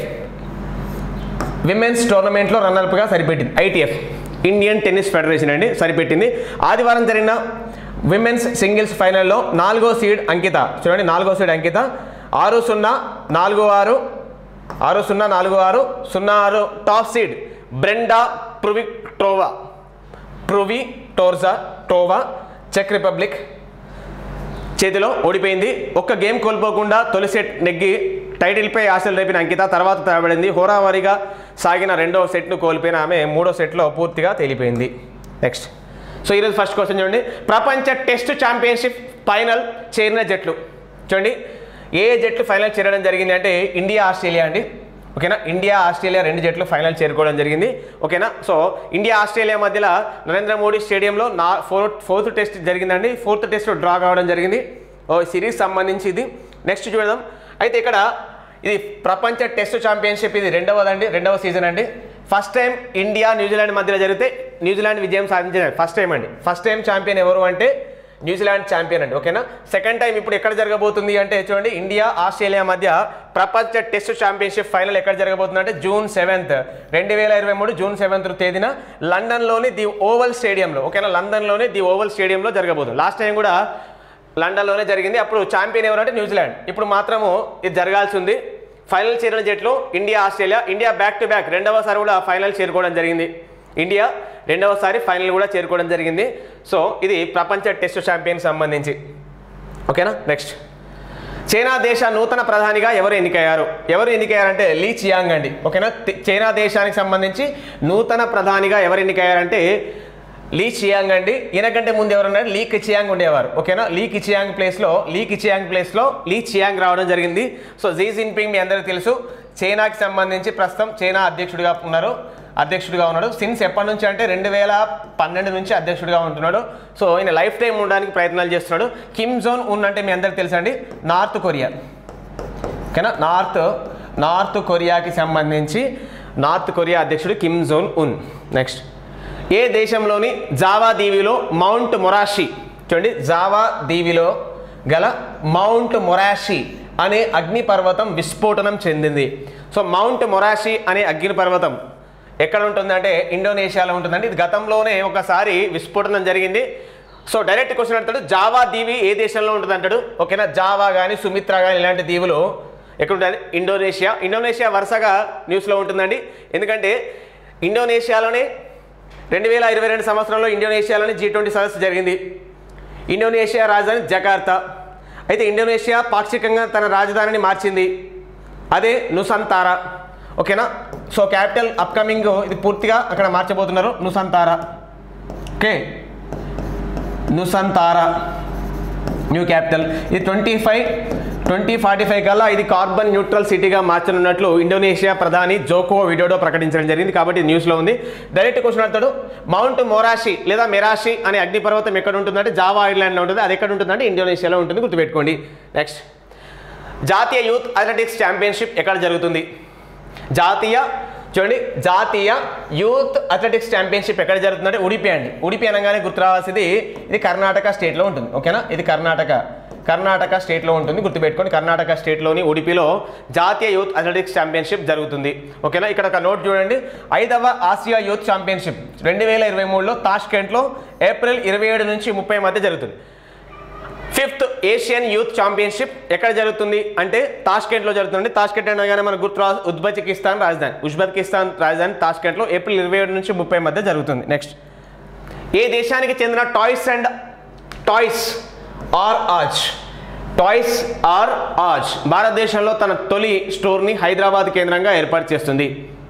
విమెన్స్ టోర్నమెంట్లో రన్నర్ప్గా సరిపెట్టింది ఐటీఎఫ్ ఇండియన్ టెన్నిస్ ఫెడరేషన్ అండి సరిపెట్టింది ఆదివారం జరిగిన విమెన్స్ సింగిల్స్ ఫైనల్లో నాలుగో సీడ్ అంకిత చూడండి నాలుగో సీడ్ అంకిత ఆరు సున్నా నాలుగు ఆరు ఆరు సున్నా నాలుగు ఆరు సున్నా ఆరు టాప్ సీడ్ బ్రెండా ప్రువిక్టోవా ప్రువి టోర్జా టోవా చెక్ రిపబ్లిక్ చేతిలో ఓడిపోయింది ఒక్క గేమ్ కోల్పోకుండా తొలి సెట్ నెగ్గి టైటిల్పై ఆశలు రేపిన అంకిత తర్వాత తరబడింది హోరావారీగా సాగిన రెండవ సెట్ను కోల్పోయిన ఆమె మూడో సెట్లో పూర్తిగా తేలిపోయింది నెక్స్ట్ సో ఈరోజు ఫస్ట్ క్వశ్చన్ చూడండి ప్రపంచ టెస్ట్ ఛాంపియన్షిప్ ఫైనల్ చేరిన జట్లు చూడండి ఏ జట్లు ఫైనల్ చేరడం జరిగింది అంటే ఇండియా ఆస్ట్రేలియా అండి ఓకేనా ఇండియా ఆస్ట్రేలియా రెండు జట్లు ఫైనల్ చేరుకోవడం జరిగింది ఓకేనా సో ఇండియా ఆస్ట్రేలియా మధ్యలో నరేంద్ర మోడీ స్టేడియంలో నా ఫోర్త్ ఫోర్త్ టెస్ట్ జరిగిందండి ఫోర్త్ టెస్ట్ డ్రా కావడం జరిగింది ఓ సిరీస్ సంబంధించి ఇది నెక్స్ట్ చూద్దాం అయితే ఇక్కడ ఇది ప్రపంచ టెస్ట్ ఛాంపియన్షిప్ ఇది రెండవదండి రెండవ సీజన్ అండి ఫస్ట్ టైం ఇండియా న్యూజిలాండ్ మధ్యలో జరిగితే న్యూజిలాండ్ విజయం సాధించారు ఫస్ట్ టైం అండి ఫస్ట్ టైం ఛాంపియన్ ఎవరు అంటే న్యూజిలాండ్ ఛాంపియన్ అండి ఓకేనా సెకండ్ టైం ఇప్పుడు ఎక్కడ జరగబోతుంది అంటే చూడండి ఇండియా ఆస్ట్రేలియా మధ్య ప్రపంచ టెస్ట్ ఛాంపియన్షిప్ ఫైనల్ ఎక్కడ జరగబోతుంది అంటే జూన్ సెవెంత్ రెండు వేల ఇరవై మూడు జూన్ సెవెంత్ తేదీన లండన్లోని ది ఓవల్ స్టేడియంలో ఓకేనా లండన్లోని ది ఓవల్ స్టేడియంలో జరగబోతుంది లాస్ట్ టైం కూడా లండన్లోనే జరిగింది అప్పుడు ఛాంపియన్ ఎవరంటే న్యూజిలాండ్ ఇప్పుడు మాత్రము ఇది జరగాల్సి ఉంది ఫైనల్ చేరిన జట్లు India Australia India back to back రెండవసారి కూడా ఫైనల్ చేరుకోవడం జరిగింది ఇండియా రెండవసారి ఫైనల్ కూడా చేరుకోవడం జరిగింది సో ఇది ప్రపంచ టెస్ట్ ఛాంపియన్ సంబంధించి ఓకేనా నెక్స్ట్ చైనా దేశ నూతన ప్రధానిగా ఎవరు ఎన్నికయ్యారు ఎవరు ఎన్నికయ్యారంటే లీ చియాంగ్ అండి ఓకేనా తి- చైనా దేశానికి సంబంధించి నూతన ప్రధానిగా ఎవరు ఎన్నికయ్యారంటే లీ చియాంగ్ అండి ఈయనకంటే ముందు ఎవరున్నారు లీ కిచియాంగ్ ఉండేవారు ఓకేనా లీ కిచియాంగ్ ప్లేస్లో లీ కిచియాంగ్ ప్లేస్లో లీ చియాంగ్ రావడం జరిగింది సో జీ జిన్పింగ్ మీ అందరికీ తెలుసు చైనాకి సంబంధించి ప్రస్తుతం చైనా అధ్యక్షుడిగా ఉన్నారు అధ్యక్షుడిగా ఉన్నాడు సిన్స్ ఎప్పటి నుంచి అంటే రెండు వేల పన్నెండు నుంచి అధ్యక్షుడిగా ఉంటున్నాడు సో ఈయన లైఫ్ టైం ఉండడానికి ప్రయత్నాలు చేస్తున్నాడు కిమ్ జోన్ ఉన్ అంటే మీ అందరికి తెలుసండి నార్త్ కొరియా ఓకేనా నార్త్ నార్త్ కొరియాకి సంబంధించి నార్త్ కొరియా అధ్యక్షుడు కిమ్ జోన్ ఉన్ నెక్స్ట్ ఏ దేశంలోని జావా దీవిలో మౌంట్ మొరాషి చూడండి జావా దీవిలో గల మౌంట్ మొరాషి అనే అగ్నిపర్వతం విస్ఫోటనం చెందింది సో మౌంట్ మొరాషి అనే అగ్నిపర్వతం ఎక్కడ ఉంటుందంటే ఇండోనేషియాలో ఉంటుందండి ఇది గతంలోనే ఒకసారి విస్ఫోటనం జరిగింది సో డైరెక్ట్ క్వశ్చన్ అంటాడు జావా దీవి ఏ దేశంలో ఉంటుంది అంటాడు ఓకేనా జావా కానీ సుమిత్ర కానీ ఇలాంటి దీవులు ఎక్కడ ఉంటుంది ఇండోనేషియా ఇండోనేషియా వరుసగా న్యూస్లో ఉంటుందండి ఎందుకంటే ఇండోనేషియాలోనే రెండు వేల ఇరవై రెండు సంవత్సరంలో ఇండోనేషియాలోనే జీ ట్వంటీ సదస్సు జరిగింది ఇండోనేషియా రాజధాని జకార్తా అయితే ఇండోనేషియా పాక్షికంగా తన రాజధానిని మార్చింది అదే నుసంతారా ఓకేనా సో క్యాపిటల్ అప్కమింగ్ ఇది పూర్తిగా అక్కడ మార్చబోతున్నారు Nusantara okay Nusantara new capital ఇది twenty five twenty forty five కల్లా ఇది కార్బన్ న్యూట్రల్ సిటీగా మార్చనున్నట్లు ఇండోనేషియా ప్రధాని జోకో విడోడో ప్రకటించడం జరిగింది కాబట్టి న్యూస్లో ఉంది డైరెక్ట్ క్వశ్చన్ అడతాడు మౌంట్ మొరాషి లేదా మెరాషి అనే అగ్నిపర్వతం ఎక్కడ ఉంటుందంటే జావా ఐలాండ్లో ఉంటుంది అది ఎక్కడ ఉంటుందంటే ఇండోనేషియాలో ఉంటుంది గుర్తుపెట్టుకోండి నెక్స్ట్ జాతీయ యూత్ అథ్లెటిక్స్ ఛాంపియన్షిప్ ఎక్కడ జరుగుతుంది జాతీయ చూడండి జాతీయ యూత్ అథ్లెటిక్స్ ఛాంపియన్షిప్ ఎక్కడ జరుగుతుందంటే ఉడిపి అండి ఉడిపి అనగానే గుర్తు రావాల్సింది ఇది కర్ణాటక స్టేట్లో ఉంటుంది ఓకేనా ఇది కర్ణాటక కర్ణాటక స్టేట్లో ఉంటుంది గుర్తుపెట్టుకోండి కర్ణాటక స్టేట్లోని ఉడిపిలో జాతీయ యూత్ అథ్లెటిక్స్ ఛాంపియన్షిప్ జరుగుతుంది ఓకేనా ఇక్కడ ఒక నోట్ చూడండి ఐదవ ఆసియా యూత్ ఛాంపియన్షిప్ రెండు వేల ఇరవై మూడులో తాష్కెంట్లో ఏప్రిల్ ఇరవై ఏడు నుంచి ముప్పై మధ్య జరుగుతుంది ఫిఫ్త్ ఏషియన్ యూత్ ఛాంపియన్షిప్ ఎక్కడ జరుగుతుంది అంటే తాష్కెంట్లో జరుగుతుంది తాష్కెంట్ అనగానే మన గుర్తు రా ఉజ్బెకిస్తాన్ రాజధాని ఉజ్బెకిస్తాన్ రాజధాని తాష్కెంట్లో ఏప్రిల్ ఇరవై ఏడు నుంచి ముప్పై మధ్య జరుగుతుంది నెక్స్ట్ ఏ దేశానికి చెందిన toys and toys R Us toys R Us భారతదేశంలో తన తొలి స్టోర్ని హైదరాబాద్ కేంద్రంగా ఏర్పాటు చేస్తుంది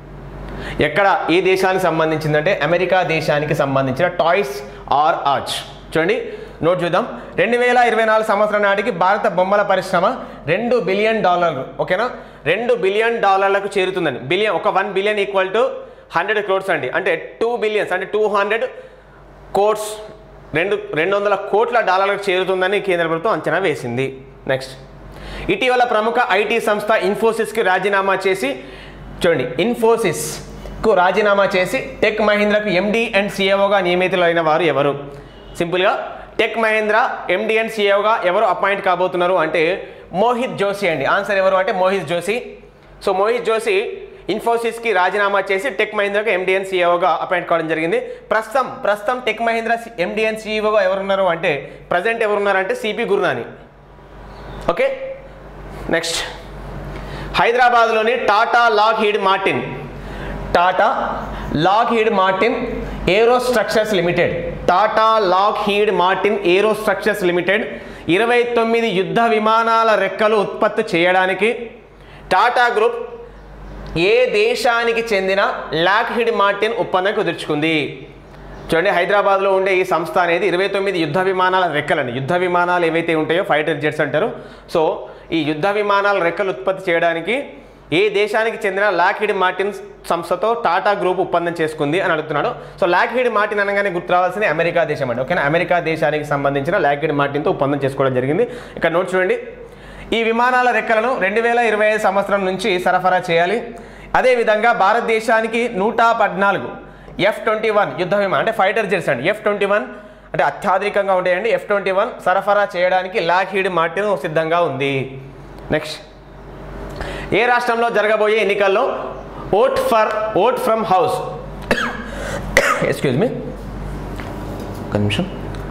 ఎక్కడ ఏ దేశానికి సంబంధించిందంటే అమెరికా దేశానికి సంబంధించిన టాయ్స్ ఆర్ ఆర్చ్ చూడండి నోట్ చూద్దాం రెండు వేల ఇరవై నాలుగు సంవత్సరం నాటికి భారత బొమ్మల పరిశ్రమ రెండు బిలియన్ డాలర్లు ఓకేనా రెండు బిలియన్ డాలర్లకు చేరుతుందండి బిలియన్ ఒక one billion equal to hundred crores అండి అంటే టూ బిలియన్స్ అంటే టూ హండ్రెడ్ కోట్స్ రెండు రెండు వందల కోట్ల డాలర్లకు చేరుతుందని కేంద్ర ప్రభుత్వం అంచనా వేసింది నెక్స్ట్ ఇటీవల ప్రముఖ ఐటీ సంస్థ ఇన్ఫోసిస్కి రాజీనామా చేసి చూడండి ఇన్ఫోసిస్కు రాజీనామా చేసి టెక్ మహీంద్రకు ఎండి అండ్ సిఏఓగా నియమితులైన వారు ఎవరు సింపుల్గా టెక్ మహీంద్ర ఎండి అండ్ సిఏఓగా ఎవరు అపాయింట్ కాబోతున్నారు అంటే మోహిత్ జోషి అండి ఆన్సర్ ఎవరు అంటే మోహిత్ జోషి సో మోహిత్ జోషి ఇన్ఫోసిస్కి రాజీనామా చేసి టెక్ మహీంద్రాకి ఎండిఎన్ సీఈఓగా అపాయింట్ కావడం జరిగింది ప్రస్తుతం ప్రస్తుతం టెక్ మహీంద్రా ఎండిఎన్ సీఈఓగా ఎవరున్నారు అంటే ప్రజెంట్ ఎవరున్నారంటే సిపి గురునాని ఓకే నెక్స్ట్ హైదరాబాద్లోని Tata Lockheed Martin Tata Lockheed Martin aero structures limited Tata Lockheed Martin aero structures limited ఇరవై తొమ్మిది యుద్ధ విమానాల రెక్కలు ఉత్పత్తి చేయడానికి టాటా గ్రూప్ ఏ దేశానికి చెందిన లాక్హిడ్ మార్టిన్ ఒప్పందం కుదుర్చుకుంది చూడండి హైదరాబాద్లో ఉండే ఈ సంస్థ అనేది ఇరవై తొమ్మిది యుద్ధ విమానాల రెక్కలండి యుద్ధ విమానాలు ఏవైతే ఉంటాయో ఫైటర్ జెట్స్ అంటారు సో ఈ యుద్ధ విమానాల రెక్కలు ఉత్పత్తి చేయడానికి ఏ దేశానికి చెందిన లాక్హిడ్ మార్టిన్ సంస్థతో టాటా గ్రూప్ ఒప్పందం చేసుకుంది అని అడుగుతున్నాడు సో లాక్హిడ్ మార్టిన్ అనగానే గుర్తు రావాల్సింది అమెరికా దేశం అండి ఓకేనా అమెరికా దేశానికి సంబంధించిన లాక్హిడ్ మార్టిన్తో ఒప్పందం చేసుకోవడం జరిగింది ఇక్కడ నోట్ చూడండి ఈ విమానాల రెక్కలను రెండు వేల ఇరవై ఐదు సంవత్సరం నుంచి సరఫరా చేయాలి అదేవిధంగా భారతదేశానికి నూట పద్నాలుగు ఎఫ్ ట్వంటీ వన్ యుద్ధ విమానం అంటే ఫైటర్ జెట్స్ అండి ఎఫ్ ట్వంటీ వన్ అంటే అత్యాధునికంగా ఉంటాయండి ఎఫ్ ట్వంటీ వన్ సరఫరా చేయడానికి లాక్హీడ్ మార్టిన్ సిద్ధంగా ఉంది నెక్స్ట్ ఏ రాష్ట్రంలో జరగబోయే ఎన్నికల్లో vote for vote from house excuse me ఒక నిమిషం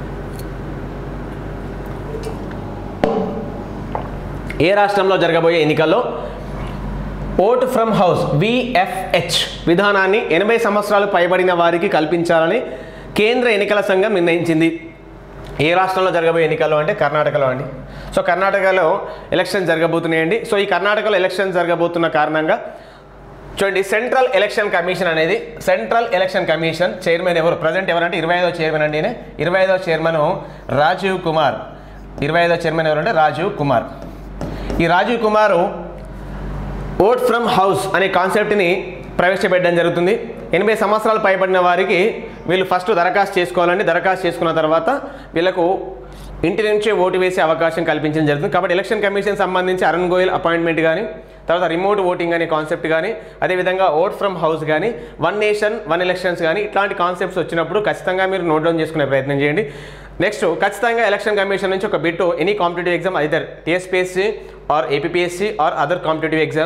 ఏ రాష్ట్రంలో జరగబోయే ఎన్నికల్లో ఓట్ ఫ్రమ్ హౌస్ విఎఫ్హెచ్ విధానాన్ని ఎనభై సంవత్సరాలు పైబడిన వారికి కల్పించాలని కేంద్ర ఎన్నికల సంఘం నిర్ణయించింది ఏ రాష్ట్రంలో జరగబోయే ఎన్నికల్లో అంటే కర్ణాటకలో అండి సో కర్ణాటకలో ఎలక్షన్ జరగబోతున్నాయండి సో ఈ కర్ణాటకలో ఎలక్షన్ జరగబోతున్న కారణంగా చూడండి సెంట్రల్ ఎలక్షన్ కమిషన్ అనేది సెంట్రల్ ఎలక్షన్ కమిషన్ చైర్మన్ ఎవరు ప్రజెంట్ ఎవరంటే ఇరవై ఐదో చైర్మన్ అండి ఈయన. ఇరవై ఐదో చైర్మన్ రాజీవ్ కుమార్ ఇరవై ఐదో చైర్మన్ ఎవరంటే రాజీవ్ కుమార్ ఈ Rajiv Kumar vote from house అనే కాన్సెప్ట్ని ప్రవేశపెట్టడం జరుగుతుంది ఎనభై సంవత్సరాలు పైబడిన వారికి వీళ్ళు ఫస్ట్ దరఖాస్తు చేసుకోవాలండి దరఖాస్తు చేసుకున్న తర్వాత వీళ్ళకు ఇంటి నుంచే ఓటు వేసే అవకాశం కల్పించడం జరుగుతుంది కాబట్టి ఎలక్షన్ కమిషన్ సంబంధించి అరుణ్ గోయల్ అపాయింట్మెంట్ కానీ తర్వాత రిమోట్ ఓటింగ్ అనే కాన్సెప్ట్ కానీ అదేవిధంగా ఓట్ ఫ్రమ్ హౌస్ కానీ వన్ నేషన్ వన్ ఎలక్షన్స్ కానీ ఇట్లాంటి కాన్సెప్ట్స్ వచ్చినప్పుడు ఖచ్చితంగా మీరు నోట్ డౌన్ చేసుకునే ప్రయత్నం చేయండి నెక్స్ట్ ఖచ్చితంగా ఎలక్షన్ కమిషన్ నుంచి ఒక bit any competitive exam either TSPSC or APSC or other competitive exams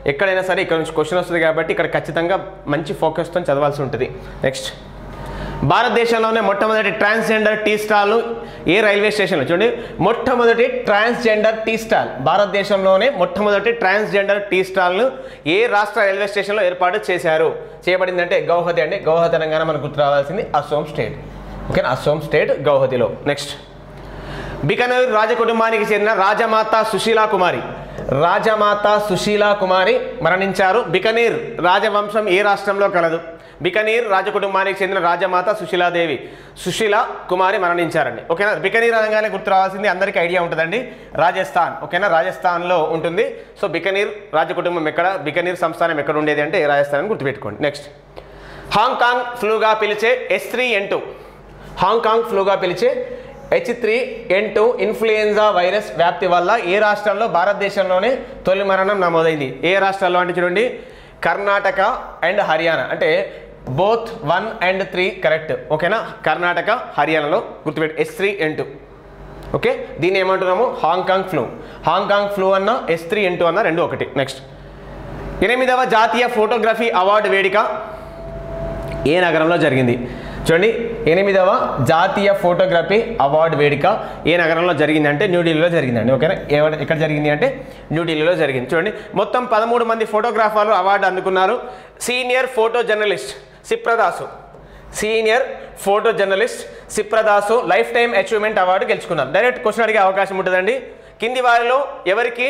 ఎక్కడైనా సరే ఇక్కడ నుంచి క్వశ్చన్ వస్తుంది కాబట్టి ఇక్కడ ఖచ్చితంగా మంచి ఫోకస్తో చదవాల్సి ఉంటుంది నెక్స్ట్ భారతదేశంలోనే మొట్టమొదటి ట్రాన్స్జెండర్ టీ స్టాల్ను ఏ రైల్వే స్టేషన్లో చూడండి మొట్టమొదటి ట్రాన్స్జెండర్ టీ స్టాల్ భారతదేశంలోనే మొట్టమొదటి ట్రాన్స్జెండర్ టీ స్టాల్ను ఏ రాష్ట్ర రైల్వే స్టేషన్లో ఏర్పాటు చేశారు చేయబడిందంటే గౌహతి అండి గౌహతి అనగానే మనకు గుర్తు రావాల్సింది అసోం స్టేట్ ఓకేనా అసోం స్టేట్ గౌహతిలో నెక్స్ట్ బికనూరు రాజకుటుంబానికి చెందిన రాజమాత సుశీలా కుమారి రాజమాత సుశీలా కుమారి మరణించారు బికనీర్ రాజవంశం ఏ రాష్ట్రంలో కలదు బికనీర్ రాజకుటుంబానికి చెందిన రాజమాత సుశీలాదేవి సుశీల కుమారి మరణించారండి ఓకేనా బికనీర్ అనగానే గుర్తు రావాల్సింది అందరికీ ఐడియా ఉంటుందండి రాజస్థాన్ ఓకేనా రాజస్థాన్లో ఉంటుంది సో బికనీర్ రాజకుటుంబం ఎక్కడ బికనీర్ సంస్థానం ఎక్కడ ఉండేది అంటే రాజస్థాన్ అని గుర్తుపెట్టుకోండి నెక్స్ట్ హాంకాంగ్ ఫ్లూగా పిలిచే S three N two Hong Kong ఫ్లూగా పిలిచే H three N two influenza virus వ్యాప్తి వల్ల ఏ రాష్ట్రంలో భారతదేశంలోనే తొలి మరణం నమోదైంది ఏ రాష్ట్రాల్లో అంటే చూడండి కర్ణాటక అండ్ హర్యానా అంటే both one and three correct ఓకేనా కర్ణాటక హర్యానాలో గుర్తుపెట్టి S three N two okay దీన్ని ఏమంటున్నాము హాంకాంగ్ ఫ్లూ హాంకాంగ్ ఫ్లూ అన్న ఎస్ త్రీ ఎన్ టూ అన్న రెండు ఒకటి నెక్స్ట్ ఎనిమిదవ జాతీయ ఫోటోగ్రఫీ అవార్డు వేడుక ఏ నగరంలో జరిగింది చూడండి ఎనిమిదవ జాతీయ ఫోటోగ్రఫీ అవార్డు వేడుక ఏ నగరంలో జరిగింది అంటే న్యూఢిల్లీలో జరిగిందండి ఓకేనా ఎవ- ఎక్కడ జరిగింది అంటే న్యూఢిల్లీలో జరిగింది చూడండి మొత్తం పదమూడు మంది ఫోటోగ్రాఫర్లు అవార్డు అందుకున్నారు senior photo journalist Sipra Das senior photo journalist Sipra Das life time achievement award గెలుచుకున్నారు డైరెక్ట్ క్వశ్చన్ అడిగే అవకాశం ఉంటుందండి కింది వారిలో ఎవరికి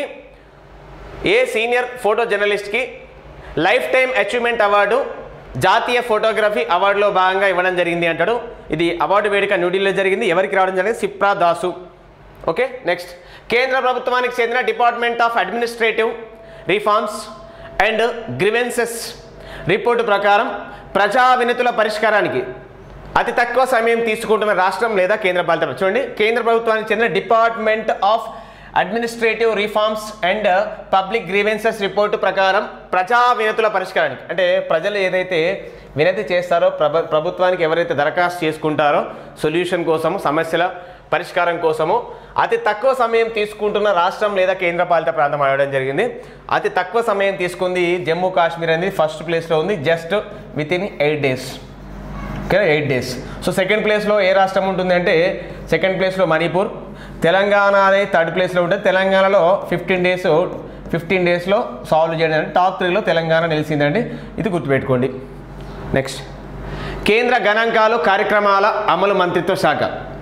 ఏ సీనియర్ ఫోటో జర్నలిస్ట్కి లైఫ్ టైం అచీవ్మెంట్ అవార్డు జాతీయ ఫోటోగ్రఫీ అవార్డులో భాగంగా ఇవ్వడం జరిగింది అంటాడు ఇది అవార్డు వేడుక న్యూఢిల్లీలో జరిగింది ఎవరికి రావడం జరిగింది సిప్రా దాసు ఓకే నెక్స్ట్ కేంద్ర ప్రభుత్వానికి చెందిన department of administrative reforms and grievances report ప్రకారం ప్రజా వినతుల పరిష్కారానికి అతి తక్కువ సమయం తీసుకుంటున్న రాష్ట్రం లేదా కేంద్ర పాలిత ప్రాంతం. చూడండి కేంద్ర ప్రభుత్వానికి చెందిన department of administrative reforms and public grievances report ప్రకారం ప్రజా వినతుల పరిష్కారానికి అంటే ప్రజలు ఏదైతే వినతి చేస్తారో ప్రభ ప్రభుత్వానికి ఎవరైతే దరఖాస్తు చేసుకుంటారో సొల్యూషన్ కోసము సమస్యల పరిష్కారం కోసము అతి తక్కువ సమయం తీసుకుంటున్న రాష్ట్రం లేదా కేంద్ర పాలిత ప్రాంతం అడగడం జరిగింది అతి తక్కువ సమయం తీసుకుంది జమ్మూ కాశ్మీర్ అనేది ఫస్ట్ ప్లేస్లో ఉంది just within eight days okay eight days so second ప్లేస్లో ఏ రాష్ట్రం ఉంటుంది అంటే సెకండ్ ప్లేస్లో మణిపూర్ తెలంగాణ అనేది థర్డ్ ప్లేస్లో ఉంటుంది తెలంగాణలో ఫిఫ్టీన్ డేస్ ఫిఫ్టీన్ డేస్లో సాల్వ్ చేయడం అంటే టాప్ త్రీలో తెలంగాణ నిలిచిందండి ఇది గుర్తుపెట్టుకోండి నెక్స్ట్ కేంద్ర గణాంకాలు కార్యక్రమాల అమలు మంత్రిత్వ శాఖ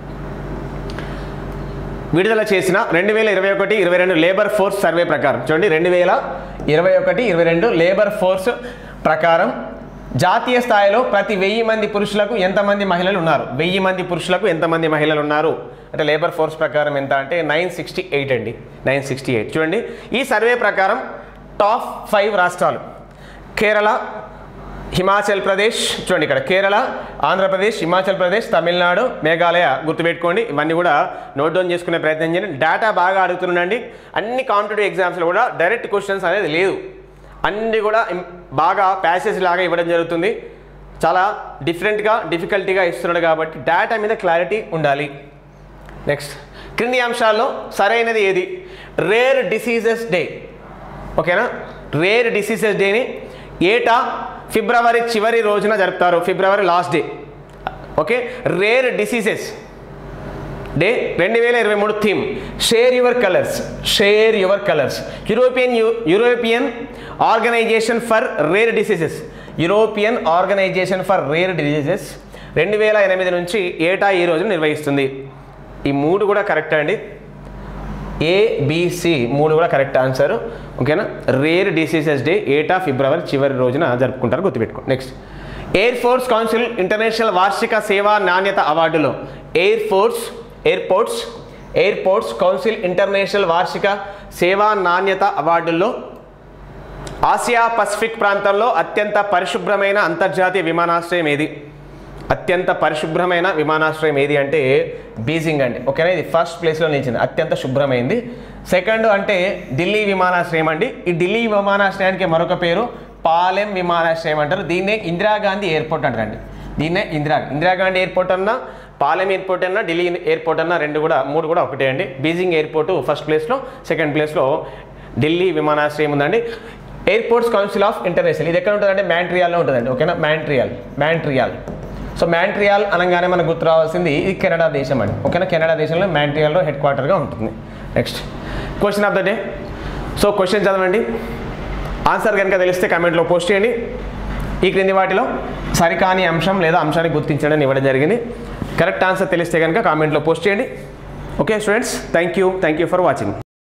విడుదల చేసిన రెండు వేల ఇరవై ఒకటి ఇరవై రెండు లేబర్ ఫోర్స్ సర్వే ప్రకారం చూడండి రెండు వేల ఇరవై ఒకటి ఇరవై రెండు లేబర్ ఫోర్స్ ప్రకారం జాతీయ స్థాయిలో ప్రతి వెయ్యి మంది పురుషులకు ఎంతమంది మహిళలు ఉన్నారు వెయ్యి మంది పురుషులకు ఎంతమంది మహిళలు ఉన్నారు అంటే లేబర్ ఫోర్స్ ప్రకారం ఎంత అంటే నైన్ సిక్స్టీ ఎయిట్ అండి నైన్ సిక్స్టీ ఎయిట్ చూడండి ఈ సర్వే ప్రకారం టాప్ ఫైవ్ రాష్ట్రాలు కేరళ హిమాచల్ ప్రదేశ్ చూడండి ఇక్కడ కేరళ ఆంధ్రప్రదేశ్ హిమాచల్ ప్రదేశ్ తమిళనాడు మేఘాలయ గుర్తుపెట్టుకోండి ఇవన్నీ కూడా నోట్ డౌన్ చేసుకునే ప్రయత్నం చేయండి డేటా బాగా అడుగుతుండండి అన్ని కాంపిటేటివ్ ఎగ్జామ్స్లో కూడా డైరెక్ట్ క్వశ్చన్స్ అనేది లేదు అన్ని కూడా ఇం- బాగా ప్యాసేజ్ లాగా ఇవ్వడం జరుగుతుంది చాలా డిఫరెంట్గా డిఫికల్టీగా ఇస్తున్నాడు కాబట్టి డేటా మీద క్లారిటీ ఉండాలి నెక్స్ట్ క్రింది అంశాల్లో సరైనది ఏది రేర్ డిసీజెస్ డే ఓకేనా రేర్ డిసీజెస్ డేని ఏటా ఫిబ్రవరి చివరి రోజున జరుపుతారు February last day okay rare diseases day రెండు వేల ఇరవై మూడు theme share your colours share your colours European European organisation for rare diseases European organisation for rare diseases రెండు వేల ఎనిమిది నుంచి ఏటా ఈ రోజున నిర్వహిస్తుంది ఈ మూడు కూడా కరెక్ట్ అండి ఏబిసి మూడు కూడా కరెక్ట్ ఆన్సర్ ఓకేనా రేర్ డిసీజెస్ డే ఏటా ఫిబ్రవరి చివరి రోజున జరుపుకుంటారు గుర్తుపెట్టుకో next air force council international వార్షిక సేవా నాణ్యత అవార్డులో air force airports airports council international వార్షిక సేవా నాణ్యత అవార్డుల్లో ఆసియా పసిఫిక్ ప్రాంతంలో అత్యంత పరిశుభ్రమైన అంతర్జాతీయ విమానాశ్రయం ఏది అత్యంత పరిశుభ్రమైన విమానాశ్రయం ఏది అంటే బీజింగ్ అండి ఓకేనా ఇది ఫస్ట్ ప్లేస్లో నిలిచింది అత్యంత శుభ్రమైంది సెకండ్ అంటే ఢిల్లీ విమానాశ్రయం అండి ఈ ఢిల్లీ విమానాశ్రయానికి మరొక పేరు పాలెం విమానాశ్రయం అంటారు దీన్నే ఇందిరాగాంధీ ఎయిర్పోర్ట్ అంటారండి దీన్నే ఇందిరా ఇందిరాగాంధీ ఎయిర్పోర్ట్ అన్నా పాలెం ఎయిర్పోర్ట్ అన్నా ఢిల్లీ ఎయిర్పోర్ట్ అన్నా రెండు కూడా మూడు కూడా ఒకటే అండి బీజింగ్ ఎయిర్పోర్ట్ ఫస్ట్ ప్లేస్లో సెకండ్ ప్లేస్లో ఢిల్లీ విమానాశ్రయం ఉందండి ఎయిర్పోర్ట్స్ కౌన్సిల్ ఆఫ్ ఇంటర్నేషనల్ ఇది ఎక్కడ ఉంటుందంటే మ్యాంట్రియాల్లో ఉంటుందండి ఓకేనా మ్యాంట్రియాల్ మ్యాంట్రియాల్ సో మ్యాంట్రియాల్ అనగానే మనకు గుర్తు రావాల్సింది ఇది కెనడా దేశం అండి ఓకేనా కెనడా దేశంలో మ్యాంట్రియాల్లో హెడ్ క్వార్టర్గా ఉంటుంది next question of the day so question చదవండి ఆన్సర్ కనుక తెలిస్తే కామెంట్లో పోస్ట్ చేయండి ఈ క్రింది వాటిలో సరికాని అంశం లేదా అంశాన్ని గుర్తించడం అని ఇవ్వడం జరిగింది కరెక్ట్ ఆన్సర్ తెలిస్తే కనుక కామెంట్లో పోస్ట్ చేయండి okay students thank you thank you for watching